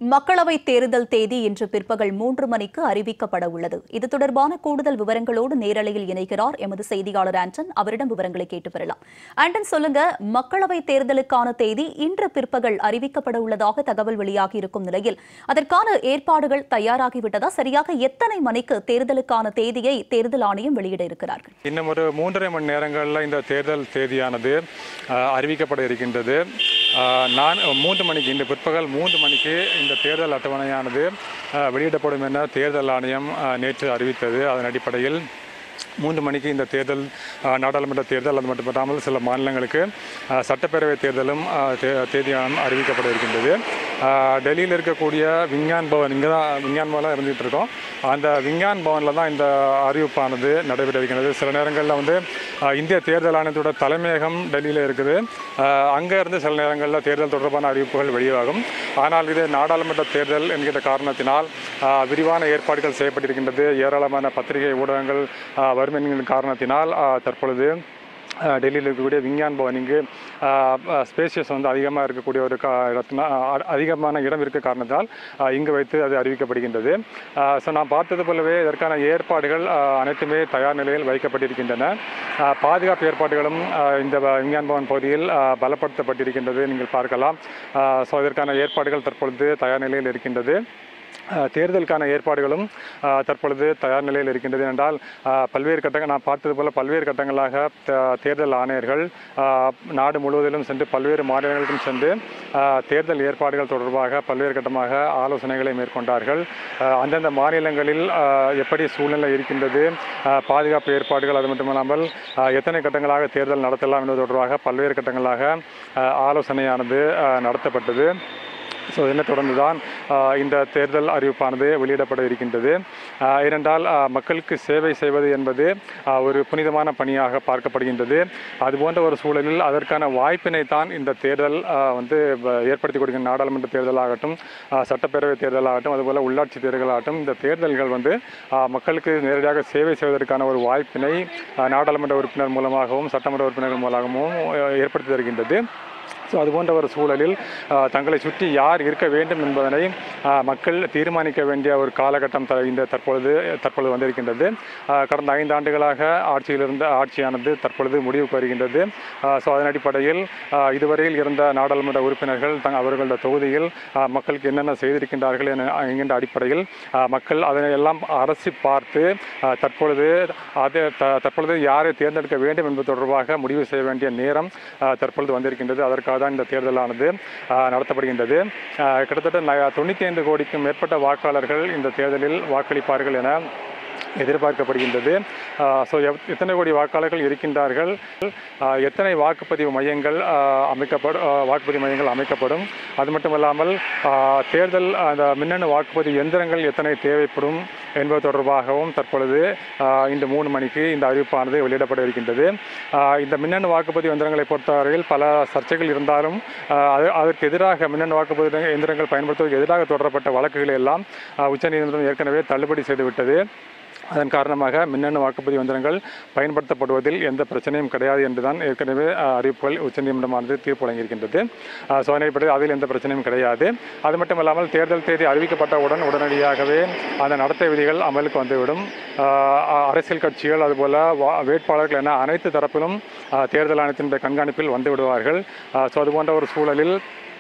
மக்களவை தேர்தல் தேதி இன்று பிற்பகல் மூன்று மணிக்கு அறிவிக்கப்பட உள்ளது இது தொடர்பான கூடுதல் விவரங்களோடு நேரலையில் இணைகிறார் எமது செய்தியாளர் ஆண்டன் அவரிடம் விவரங்களை கேட்டு பெறலாம் ஆண்டன் சொல்லுங்க மக்களவை தேர்தலுக்கான தேதி இன்று பிற்பகல் அறிவிக்கப்பட உள்ளதாக தகவல் வெளியாகி இருக்கும் நிலையில் அதற்கான ஏற்பாடுகள் தயாராகிவிட்டதா சரியாக எத்தனை மணிக்கு தேர்தலுக்கான தேதியை தேர்தல் ஆணையம் வெளியிட இருக்கிறார்கள் இன்னும் ஒரு மூன்றரை மணி நேரங்களில் இந்த தேர்தல் தேதியானது அஹ், அறிவிக்கப்பட இருக்கின்றது அஹ், நான் மூன்று மணிக்கு இன்று பிற்பகல் மூன்று மணிக்கு இந்த தேர்தல் அட்டவணையானது அஹ், வெளியிடப்படும் என தேர்தல் ஆணையம் அஹ், நேற்று அறிவித்தது அதன் அடிப்படையில் மூன்று மணிக்கு இந்த தேர்தல் அஹ், நாடாளுமன்ற தேர்தல் அது மட்டுமல்லாமல் சில மாநிலங்களுக்கு அஹ், சட்டப்பேரவை தேர்தலும் அஹ், தே- தேதியானம் அறிவிக்கப்பட இருக்கின்றது அஹ், டெல்லியில் இருக்கக்கூடிய விஞ்ஞான் பவன் இங்கே தான் விஞ்ஞான் பவனில் இருந்துகிட்டு இருக்கோம் அந்த விஞ்ஞான் பவனில் தான் இந்த அறிவிப்பானது நடைபெற இருக்கின்றது சில நேரங்களில் வந்து அஹ், இந்திய தேர்தல் ஆணையத்தோட தலைமையகம் டெல்லியில் இருக்குது அங்கே இருந்து சில நேரங்களில் தேர்தல் தொடர்பான அறிவிப்புகள் வெளியாகும் ஆனால் இது நாடாளுமன்ற தேர்தல் என்கிற காரணத்தினால் அஹ், விரிவான ஏற்பாடுகள் செய்யப்பட்டிருக்கின்றது ஏராளமான பத்திரிகை ஊடகங்கள் அஹ், வரும் என்கிற காரணத்தினால் அஹ், தற்பொழுது அஹ், டெல்லியில் இருக்கக்கூடிய விஞ்ஞான் பவன் இங்கு ஸ்பேசியஸ் வந்து அதிகமாக இருக்கக்கூடிய ஒரு கா இடத்தினா அ- அதிகமான இடம் இருக்க காரணத்தால் அஹ், இங்கு வைத்து அது அறிவிக்கப்படுகின்றது ஸோ நான் பார்த்தது போலவே இதற்கான ஏற்பாடுகள் அஹ், அனைத்துமே தயார் நிலையில் வைக்கப்பட்டிருக்கின்றன அஹ், பாதுகாப்பு ஏற்பாடுகளும் அஹ், இந்த வ- விஞ்ஞான் பவன் பகுதியில் அஹ், பலப்படுத்தப்பட்டிருக்கின்றது நீங்கள் பார்க்கலாம் ஸோ இதற்கான ஏற்பாடுகள் தற்பொழுது தயார் நிலையில் இருக்கின்றது அஹ், தேர்தலுக்கான ஏற்பாடுகளும் அஹ், தற்பொழுது தயார் நிலையில் இருக்கின்றது என்றால் அஹ், பல்வேறு கட்டங்கள் நான் பார்த்தது போல பல்வேறு கட்டங்களாக த- தேர்தல் ஆணையர்கள் அஹ், நாடு முழுவதிலும் சென்று பல்வேறு மாநிலங்களுக்கும் சென்று அஹ், தேர்தல் ஏற்பாடுகள் தொடர்பாக பல்வேறு கட்டமாக ஆலோசனைகளை மேற்கொண்டார்கள் அஹ், அந்தந்த மாநிலங்களில் அஹ், எப்படி சூழ்நிலை இருக்கின்றது அஹ், பாதுகாப்பு ஏற்பாடுகள் அது மட்டுமல்லாமல் அஹ், எத்தனை கட்டங்களாக தேர்தல் நடத்தலாம் என்பது தொடர்பாக பல்வேறு கட்டங்களாக அஹ், ஆலோசனையானது அஹ், நடத்தப்பட்டது ஸோ இதனை தொடர்ந்து தான் ஆஹ், இந்த தேர்தல் அறிவிப்பானது வெளியிடப்பட இருக்கின்றது ஆஹ், ஏனென்றால் ஆஹ், மக்களுக்கு சேவை செய்வது என்பது ஆஹ், ஒரு புனிதமான பணியாக பார்க்கப்படுகின்றது அதுபோன்ற ஒரு சூழலில் அதற்கான வாய்ப்பினை தான் இந்த தேர்தல் ஆஹ், வந்து வ- ஏற்படுத்தி கொடுக்கின்ற நாடாளுமன்ற தேர்தலாகட்டும் ஆஹ், சட்டப்பேரவை தேர்தலாகட்டும் அதுபோல் உள்ளாட்சி தேர்தலாகட்டும் இந்த தேர்தல்கள் வந்து ஆஹ், மக்களுக்கு நேரடியாக சேவை செய்வதற்கான ஒரு வாய்ப்பினை ஆஹ், நாடாளுமன்ற உறுப்பினர் மூலமாகவும் சட்டமன்ற உறுப்பினர்கள் மூலமாகவும் ஆஹ், ஏற்படுத்தி தருகின்றது ஸோ அதுபோன்ற ஒரு சூழலில் ஆஹ், தங்களை சுற்றி யார் இருக்க வேண்டும் என்பதனை ஆஹ், மக்கள் தீர்மானிக்க வேண்டிய ஒரு காலகட்டம் த இந்த தற்பொழுது தற்பொழுது வந்திருக்கின்றது ஆஹ், கடந்த ஐந்து ஆண்டுகளாக ஆட்சியில் இருந்த ஆட்சியானது தற்பொழுது முடிவுக்கு வருகின்றது ஸோ அதன் அடிப்படையில் ஆஹ், இதுவரையில் இருந்த நாடாளுமன்ற உறுப்பினர்கள் தங் அவர்களது தொகுதியில் ஆஹ், மக்களுக்கு என்னென்ன செய்திருக்கின்றார்கள் என என்கின்ற அடிப்படையில் ஆஹ், மக்கள் அதனை எல்லாம் அரசி பார்த்து ஆஹ், தற்பொழுது அது த- தற்பொழுது யாரை தேர்ந்தெடுக்க வேண்டும் என்பது தொடர்பாக முடிவு செய்ய வேண்டிய நேரம் ஆஹ், தற்பொழுது வந்திருக்கின்றது அதற்காக தான் இந்த தேர்தலானது ஆஹ், நடத்தப்படுகின்றது ஆஹ், கிட்டத்தட்ட ந- தொண்ணூற்றி ஐந்து கோடிக்கும் மேற்பட்ட வாக்காளர்கள் இந்த தேர்தலில் வாக்களிப்பார்கள் என எதிர்பார்க்கப்படுகின்றது ஸோ எத்தனை கோடி வாக்காளர்கள் இருக்கின்றார்கள் ஆஹ், எத்தனை வாக்குப்பதிவு மையங்கள் ஆஹ், அமைக்கப்படும் ஆஹ், வாக்குப்பதிவு மையங்கள் அமைக்கப்படும் அது மட்டுமல்லாமல் ஆஹ், தேர்தல் அந்த மின்னணு வாக்குப்பதிவு எந்திரங்கள் எத்தனை தேவைப்படும் என்பது தொடர்பாகவும் தற்பொழுது ஆஹ், இந்த மூணு மணிக்கு இந்த அறிவிப்பானது வெளியிடப்பட இருக்கின்றது ஆஹ், இந்த மின்னணு வாக்குப்பதிவு எந்திரங்களை பொறுத்தவரையில் பல சர்ச்சைகள் இருந்தாலும் ஆஹ், அது அதற்கு எதிராக மின்னணு வாக்குப்பதிவு எந்திரங்கள் பயன்படுத்துவதற்கு எதிராக தொடரப்பட்ட வழக்குகளை எல்லாம் ஆஹ், உச்சநீதிமன்றம் ஏற்கனவே தள்ளுபடி செய்துவிட்டது அதன் காரணமாக மின்னணு வாக்குப்பதிவு எந்திரங்கள் பயன்படுத்தப்படுவதில் எந்த பிரச்சனையும் கிடையாது என்றுதான் ஏற்கனவே அஹ், அறிவிப்புகள் உச்சநீதிமன்றமானது தீர்ப்பு வழங்கியிருக்கின்றது அஹ், ஸோ அதனைப்படி அதில் எந்த பிரச்சனையும் கிடையாது அது மட்டும் இல்லாமல் தேர்தல் தேதி அறிவிக்கப்பட்டவுடன் உடனடியாகவே அந்த நடத்தை விதிகள் அமலுக்கு வந்துவிடும் அஹ், அ- அரசியல் கட்சிகள் அதுபோல வா- வேட்பாளர்கள் என அனைத்து தரப்பிலும் அஹ், தேர்தல் ஆணையத்தினுடைய கண்காணிப்பில் வந்து விடுவார்கள் ஸோ அதுபோன்ற ஒரு சூழலில்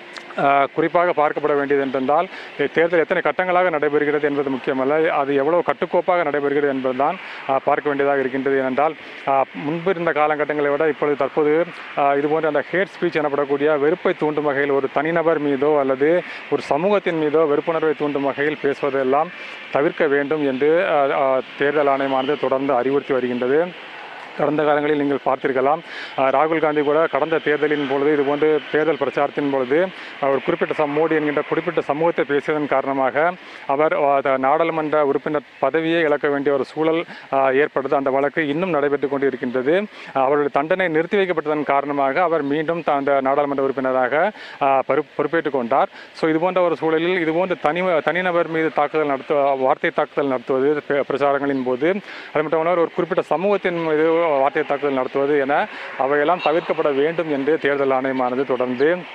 ஆஹ் குறிப்பாக பார்க்கப்பட வேண்டியது என்றால் தேர்தல் எத்தனை கட்டங்களாக நடைபெறுகிறது என்பது முக்கியமல்ல அது எவ்வளவு கட்டுக்கோப்பாக நடைபெறுகிறது என்பதுதான் ஆஹ் பார்க்க வேண்டியதாக இருக்கின்றது ஏனென்றால் ஆஹ் முன்பு இருந்த காலகட்டங்களை விட இப்பொழுது தற்போது ஆஹ் இது போன்ற அந்த ஹேட் ஸ்பீச் எனப்படக்கூடிய வெறுப்பை தூண்டும் வகையில் ஒரு தனிநபர் மீதோ அல்லது ஒரு சமூகத்தின் மீதோ வெறுப்புணர்வை தூண்டும் வகையில் பேசுவதெல்லாம் தவிர்க்க வேண்டும் என்று ஆஹ் ஆஹ் தேர்தல் ஆணையமானது தொடர்ந்து அறிவுறுத்தி வருகின்றது கடந்த காலங்களில் நீங்கள் பார்த்திருக்கலாம் அஹ், ராகுல் காந்தி கூட கடந்த தேர்தலின் பொழுது இதுபோன்று தேர்தல் பிரச்சாரத்தின் பொழுது அவர் குறிப்பிட்ட சம் மோடி என்கின்ற குறிப்பிட்ட சமூகத்தை பேசியதன் காரணமாக அவர் அஹ், த- நாடாளுமன்ற உறுப்பினர் பதவியை இழக்க வேண்டிய ஒரு சூழல் அஹ், ஏற்பட்டது அந்த வழக்கு இன்னும் நடைபெற்றுக் கொண்டு இருக்கின்றது அவருடைய தண்டனை நிறுத்தி வைக்கப்பட்டதன் காரணமாக அவர் மீண்டும் த- அந்த நாடாளுமன்ற உறுப்பினராக அஹ், பொறுப்- பொறுப்பேற்றுக் கொண்டார் ஸோ இதுபோன்ற ஒரு சூழலில் இதுபோன்ற தனி தனிநபர் மீது தாக்குதல் நடத்து வார்த்தை தாக்குதல் நடத்துவது பே- பிரச்சாரங்களின் போது அது மட்டுமல்ல ஒரு குறிப்பிட்ட சமூகத்தின் மீது வார்த்தை தாக்குதல் நடத்துவது என அவையெல்லாம் தவிர்க்கப்பட வேண்டும் என்று தேர்தல் ஆணையமானது தொடர்ந்து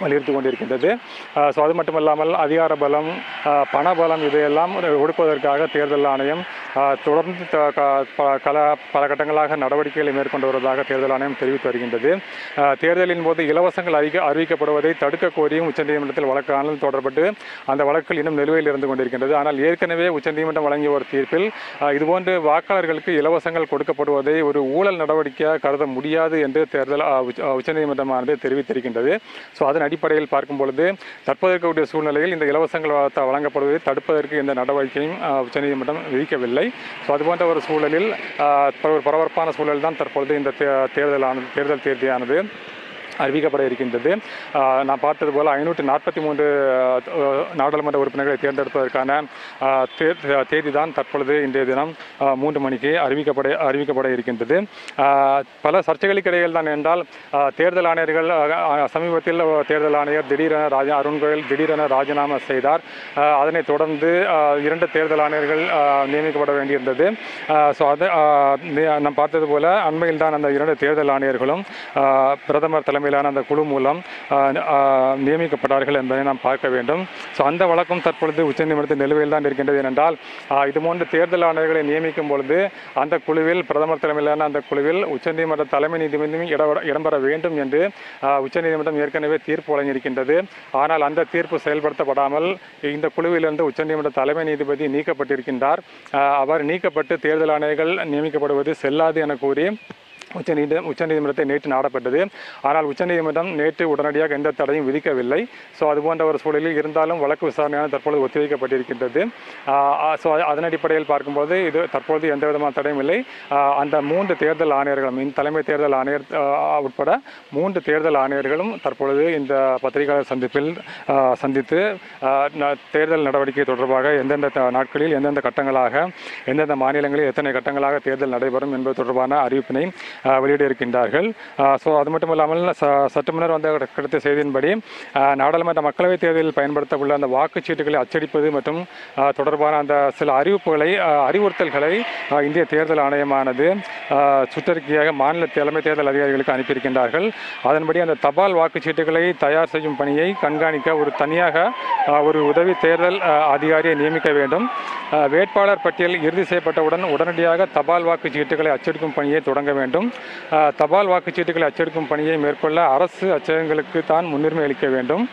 வலியுறுத்தி கொண்டிருக்கின்றது ஸோ அது மட்டுமல்லாமல் அதிகார பலம் அஹ், பண பலம் இதையெல்லாம் ஒடுக்குவதற்காக தேர்தல் ஆணையம் அஹ், தொடர்ந்து த- க- ப- கல பல கட்டங்களாக நடவடிக்கைகளை மேற்கொண்டு வருவதாக தேர்தல் ஆணையம் தெரிவித்து வருகின்றது அஹ், தேர்தலின் போது இலவசங்கள் அறிவிக்க அறிவிக்கப்படுவதை தடுக்க கோரியும் உச்சநீதிமன்றத்தில் வழக்கானது தொடரப்பட்டு அந்த வழக்கில் இன்னும் நிலுவையில் இருந்து கொண்டிருக்கின்றது ஆனால் ஏற்கனவே உச்சநீதிமன்றம் வழங்கிய ஒரு தீர்ப்பில் அஹ், இதுபோன்று வாக்காளர்களுக்கு இலவசங்கள் கொடுக்கப்படுவதை ஒரு ஊழல் நடவடிக்கையாக கருத முடியாது என்று தேர்தல் அஹ், உச்ச- அஹ், உச்சநீதிமன்றமானது தெரிவித்திருக்கின்றது ஸோ அதன் அடிப்படையில் பார்க்கும் பொழுது தற்போது இருக்கக்கூடிய சூழ்நிலையில் இந்த இலவசங்கள் வ- வழங்கப்படுவதை தடுப்பதற்கு எந்த நடவடிக்கையும் அஹ், உச்சநீதிமன்றம் விதிக்கவில்லை ஸோ அதுபோன்ற ஒரு சூழலில் அஹ், ஒரு பரபரப்பான சூழல் தான் தற்பொழுது இந்த தே- தேர்தலானது தேர்தல் தேதியானது அறிவிக்கப்பட இருக்கின்றது ஆஹ் நான் பார்த்தது போல் ஐநூற்றி நாற்பத்தி மூன்று நாடாளுமன்ற உறுப்பினர்களை தேர்ந்தெடுப்பதற்கான ஆஹ் தே- தேதி தான் தற்பொழுது இன்றைய தினம் ஆஹ் மூன்று மணிக்கு அறிவிக்கப்பட அறிவிக்கப்பட இருக்கின்றது ஆஹ் பல சர்ச்சைகளுக்கு இடையில் தான் என்றால் ஆஹ் தேர்தல் ஆணையர்கள் ஆஹ் ஆஹ் சமீபத்தில் தேர்தல் ஆணையர் திடீரென ராஜா அருண் கோயல் திடீரென ராஜினாமா செய்தார் ஆஹ் அதனைத் தொடர்ந்து ஆஹ் இரண்டு தேர்தல் ஆணையர்கள் ஆஹ் நியமிக்கப்பட வேண்டியிருந்தது ஸோ அது ஆஹ் நி- நாம் பார்த்தது போல அண்மையில் தான் அந்த இரண்டு தேர்தல் ஆணையர்களும் ஆஹ் பிரதமர் தலைமையிலான அந்த குழு மூலம் ஆஹ் ஆஹ் நியமிக்கப்பட்டார்கள் என்பதை நாம் பார்க்க வேண்டும் ஸோ அந்த வழக்கம் தற்பொழுது உச்சநீதிமன்றத்தின் நிலுவையில் தான் இருக்கின்றது ஏனென்றால் ஆஹ் இது போன்ற தேர்தல் ஆணையர்களை நியமிக்கும் பொழுது அந்த குழுவில் பிரதமர் தலைமையிலான அந்த குழுவில் உச்சநீதிமன்ற தலைமை நீதிபதியும் இட- இடம்பெற வேண்டும் என்று ஆஹ் உச்சநீதிமன்றம் ஏற்கனவே தீர்ப்பு வழங்கியிருக்கின்றது ஆனால் அந்த தீர்ப்பு செயல்படுத்தப்படாமல் இந்த குழுவிலிருந்து உச்சநீதிமன்ற தலைமை நீதிபதி நீக்கப்பட்டிருக்கின்றார் ஆஹ் அவர் நீக்கப்பட்டு தேர்தல் ஆணையர்கள் நியமிக்கப்படுவது செல்லாது என கூறி உச்சநீதி உச்சநீதிமன்றத்தை நேற்று நாடப்பட்டது ஆனால் உச்சநீதிமன்றம் நேற்று உடனடியாக எந்த தடையும் விதிக்கவில்லை ஸோ அது போன்ற ஒரு சூழலில் இருந்தாலும் வழக்கு விசாரணையான தற்பொழுது ஒத்திவைக்கப்பட்டிருக்கின்றது ஸோ அதன் அடிப்படையில் பார்க்கும்போது இது தற்பொழுது எந்த விதமான தடையும் இல்லை ஆஹ் அந்த மூன்று தேர்தல் ஆணையர்களும் இந்த தலைமை தேர்தல் ஆணையர் ஆஹ் உட்பட மூன்று தேர்தல் ஆணையர்களும் தற்பொழுது இந்த பத்திரிகையாளர் சந்திப்பில் ஆஹ் சந்தித்து ஆஹ் ந- தேர்தல் நடவடிக்கை தொடர்பாக எந்தெந்த த- நாட்களில் எந்தெந்த கட்டங்களாக எந்தெந்த மாநிலங்களில் எத்தனை கட்டங்களாக தேர்தல் நடைபெறும் என்பது தொடர்பான அறிவிப்பினை ஆஹ் வெளியிட இருக்கின்றார்கள் ஸோ அது மட்டும் இல்லாமல் ச சற்று முன்னர் வந்த கிடைத்த செய்தியின்படி ஆஹ் நாடாளுமன்ற மக்களவைத் தேர்தலில் பயன்படுத்தப்பட்டுள்ள அந்த வாக்குச்சீட்டுகளை அச்சடிப்பது மற்றும் ஆஹ் தொடர்பான அந்த சில அறிவிப்புகளை ஆஹ் அறிவுறுத்தல்களை ஆஹ் இந்திய தேர்தல் ஆணையமானது ஆஹ் சுற்றறிக்கையாக மாநில தலைமை தேர்தல் அதிகாரிகளுக்கு அனுப்பியிருக்கின்றார்கள் அதன்படி அந்த தபால் வாக்குச்சீட்டுகளை தயார் செய்யும் பணியை கண்காணிக்க ஒரு தனியாக ஆஹ் ஒரு உதவி தேர்தல் ஆஹ் அதிகாரியை நியமிக்க வேண்டும் ஆஹ் வேட்பாளர் பட்டியல் இறுதி செய்யப்பட்டவுடன் உடனடியாக தபால் வாக்குச்சீட்டுகளை அச்சடிக்கும் பணியை தொடங்க வேண்டும் ஆஹ் தபால் வாக்குச்சீட்டுகளை அச்சடிக்கும் பணியை மேற்கொள்ள அரசு அச்சகங்களுக்கு தான் முன்னுரிமை அளிக்க வேண்டும்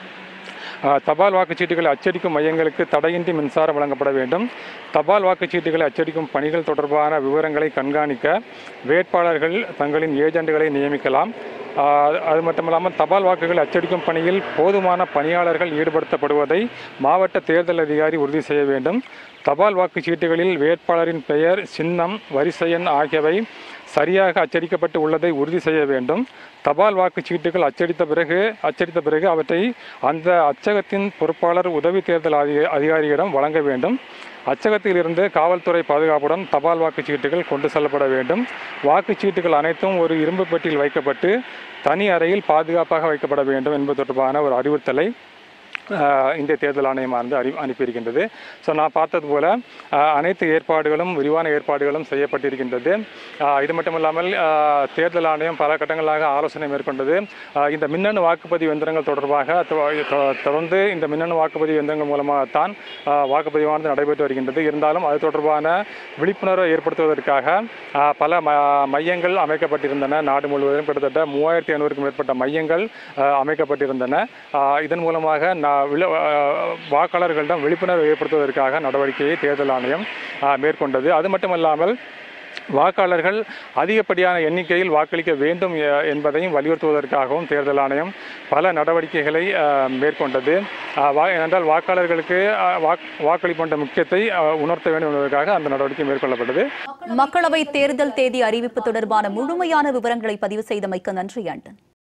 ஆஹ் தபால் வாக்குச்சீட்டுகளை அச்சடிக்கும் மையங்களுக்கு தடையின்றி மின்சாரம் வழங்கப்பட வேண்டும் தபால் வாக்குச்சீட்டுகளை அச்சடிக்கும் பணிகள் தொடர்பான விவரங்களை கண்காணிக்க வேட்பாளர்கள் தங்களின் ஏஜெண்டுகளை நியமிக்கலாம் ஆஹ் அது மட்டுமல்லாமல் தபால் வாக்குகள் அச்சடிக்கும் பணியில் போதுமான பணியாளர்கள் ஈடுபடுத்தப்படுவதை மாவட்ட தேர்தல் அதிகாரி உறுதி செய்ய வேண்டும் தபால் வாக்குச்சீட்டுகளில் வேட்பாளரின் பெயர் சின்னம் வரிசை எண் ஆகியவை சரியாக அச்சடிக்கப்பட்டு உள்ளதை உறுதி செய்ய வேண்டும் தபால் வாக்குச்சீட்டுகள் அச்சடித்த பிறகு அச்சடித்த பிறகு அவற்றை அந்த அச்சகத்தின் பொறுப்பாளர் உதவி தேர்தல் அதிக- அதிகாரியிடம் வழங்க வேண்டும் அச்சகத்தில் இருந்து காவல்துறை பாதுகாப்புடன் தபால் வாக்குச்சீட்டுகள் கொண்டு செல்லப்பட வேண்டும் வாக்குச்சீட்டுகள் அனைத்தும் ஒரு இரும்பு பெட்டியில் வைக்கப்பட்டு தனி அறையில் பாதுகாப்பாக வைக்கப்பட வேண்டும் என்பது தொடர்பான ஒரு அறிவுறுத்தலை ஆஹ் இந்திய தேர்தல் ஆணையமானது அறி அனுப்பியிருக்கின்றது ஸோ நான் பார்த்தது போல ஆஹ் அனைத்து ஏற்பாடுகளும் விரிவான ஏற்பாடுகளும் செய்யப்பட்டிருக்கின்றது ஆஹ் இது மட்டும் இல்லாமல் ஆஹ் தேர்தல் ஆணையம் பல கட்டங்களாக ஆலோசனை மேற்கொண்டது ஆஹ் இந்த மின்னணு வாக்குப்பதிவு எந்திரங்கள் தொடர்பாக தொ- தொ- தொடர்ந்து இந்த மின்னணு வாக்குப்பதிவு எந்திரங்கள் மூலமாகத்தான் ஆஹ் வாக்குப்பதிவானது நடைபெற்று வருகின்றது இருந்தாலும் அது தொடர்பான விழிப்புணர்வை ஏற்படுத்துவதற்காக ஆஹ் பல ம மையங்கள் அமைக்கப்பட்டிருந்தன நாடு முழுவதும் கிட்டத்தட்ட மூவாயிரத்தி ஐநூறுக்கும் மேற்பட்ட மையங்கள் ஆஹ் அமைக்கப்பட்டிருந்தன ஆஹ் இதன் மூலமாக நா- விழ- ஆஹ் வாக்காளர்களிடம் விழிப்புணர்வு ஏற்படுத்துவதற்காக நடவடிக்கையை தேர்தல் ஆணையம் ஆஹ் மேற்கொண்டது அது மட்டுமல்லாமல் வாக்காளர்கள் அதிகப்படியான எண்ணிக்கையில் வாக்களிக்க வேண்டும் எ- என்பதையும் வலியுறுத்துவதற்காகவும் தேர்தல் ஆணையம் பல நடவடிக்கைகளை ஆஹ், மேற்கொண்டது ஆஹ், வா- ஏனென்றால் வாக்காளர்களுக்கு ஆஹ், வாக்- வாக்களிப்பன்ற முக்கியத்தை ஆஹ், உணர்த்த வேண்டும் என்பதற்காக அந்த நடவடிக்கை மேற்கொள்ளப்பட்டது மக்களவை தேர்தல் தேதி அறிவிப்பு தொடர்பான முழுமையான விவரங்களை பதிவு செய்தமைக்கு நன்றி ஆண்டன்